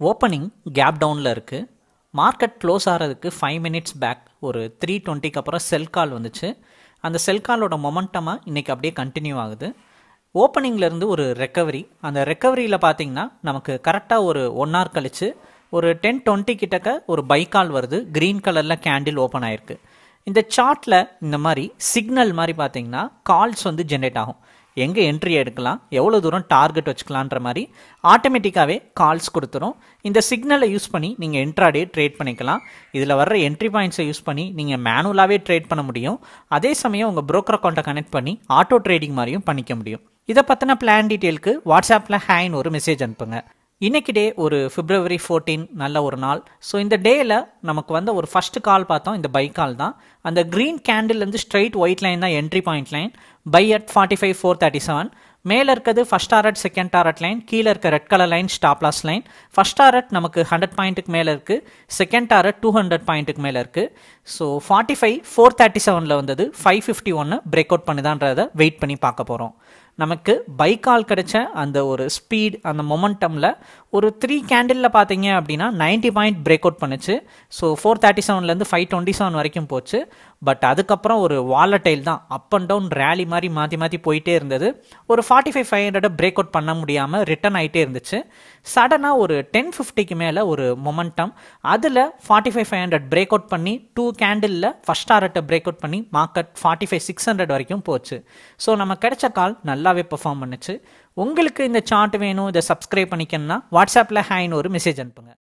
opening Cape டவுனில் இருக்குது market close ஆகிறதுக்கு ஃபைவ் மினிட்ஸ் பேக் ஒரு த்ரீ டுவெண்ட்டிக்கு அப்புறம் செல் கால் வந்துச்சு அந்த செல் காலோட மொமெண்டமாக இன்றைக்கி அப்படியே கண்டினியூ ஆகுது ஓப்பனிங்லேருந்து ஒரு ரெக்கவரி அந்த ரெக்கவரியில் பார்த்தீங்கன்னா நமக்கு கரெக்டாக ஒரு ஒன் ஹவர் கழிச்சு ஒரு டென் டுவெண்ட்டி கிட்டக்க ஒரு பைக்கால் வருது க்ரீன் கலரில் கேண்டில் ஓப்பன் ஆயிருக்கு இந்த சார்ட்டில் இந்த மாதிரி சிக்னல் மாதிரி பார்த்தீங்கன்னா கால்ஸ் வந்து ஜென்ரேட் ஆகும் எங்கே என்ட்ரி எடுக்கலாம் எவ்வளோ தூரம் டார்கெட் வச்சுக்கலான்ற மாதிரி ஆட்டோமேட்டிக்காகவே கால்ஸ் கொடுத்துரும் இந்த சிக்னலை யூஸ் பண்ணி நீங்கள் என்ட்ராடே ட்ரேட் பண்ணிக்கலாம் இதில் வர்ற என்ட்ரி பாயிண்ட்ஸை யூஸ் பண்ணி நீங்கள் மேனுவலாகவே ட்ரேட் பண்ண முடியும் அதே சமயம் உங்கள் broker அக்கௌண்ட்டை கனெக்ட் பண்ணி ஆட்டோ ட்ரேடிங் மாதிரியும் பண்ணிக்க முடியும் இதை பற்றின பிளான் டீட்டெயிலுக்கு வாட்ஸ்அப்பில் ஹேன்னு ஒரு மெசேஜ் அனுப்புங்க இன்னைக்கு டே ஒரு பிப்ரவரி ஃபோர்டீன் நல்ல ஒரு நாள் ஸோ இந்த டேயில் நமக்கு வந்த ஒரு ஃபர்ஸ்ட் கால் பார்த்தோம் இந்த பை கால் தான் அந்த க்ரீன் கேண்டில்லேருந்து ஸ்ட்ரைட் ஒயிட் லைன் தான் entry point line buy at forty five four thirty seven மேலே இருக்கிறது first target second target line கீழே இருக்க red colour line stop loss line first target நமக்கு ஹண்ட்ரட் பாயிண்ட்டுக்கு மேலே இருக்குது செகண்ட் டாரட் டூ ஹண்ட்ரட் பாயிண்ட்டுக்கு மேலே இருக்குது so forty five four thirty செவனில் வந்தது ஃபைவ் ஃபிஃப்டி ஒன்று பிரேக் அவுட் பண்ணுதான்றதை வெயிட் பண்ணி பார்க்க போகிறோம் நமக்கு பைக்கால் கிடைச்ச அந்த ஒரு ஸ்பீட் அந்த மொமெண்டமில் ஒரு த்ரீ கேண்டிலில் பார்த்தீங்க அப்படின்னா நைன்ட்டி பாயிண்ட் பிரேக் அவுட் பண்ணுச்சு ஸோ ஃபோர் தேர்ட்டி செவன்லேருந்து ஃபைவ் டுவெண்ட்டி செவன் வரைக்கும் போச்சு பட் அதுக்கப்புறம் ஒரு வாலட்டைல் தான் அப் அண்ட் டவுன் ரேலி மாதிரி மாற்றி மாற்றி போயிட்டே இருந்தது ஒரு forty five five hundred break out பண்ண முடியாமல் ரிட்டர்ன் ஆகிட்டே இருந்துச்சு சடனாக ஒரு டென் ஃபிஃப்டிக்கு மேலே ஒரு மொமெண்டம் அதில் forty five five hundred break out பண்ணி டூ கேண்டிலில் ஃபஸ்ட் டாரட்டை பிரேக் அவுட் பண்ணி market forty five six hundred வரைக்கும் போச்சு ஸோ நம்ம கிடைச்ச கால் நல்லாவே பெர்ஃபார்ம் பண்ணுச்சு உங்களுக்கு இந்த சார்ட் வேணும் இதை சப்ஸ்கிரைப் பண்ணிக்கணும்னா வாட்ஸ்அப்பில் ஹேன்னு ஒரு மெசேஜ் அனுப்புங்க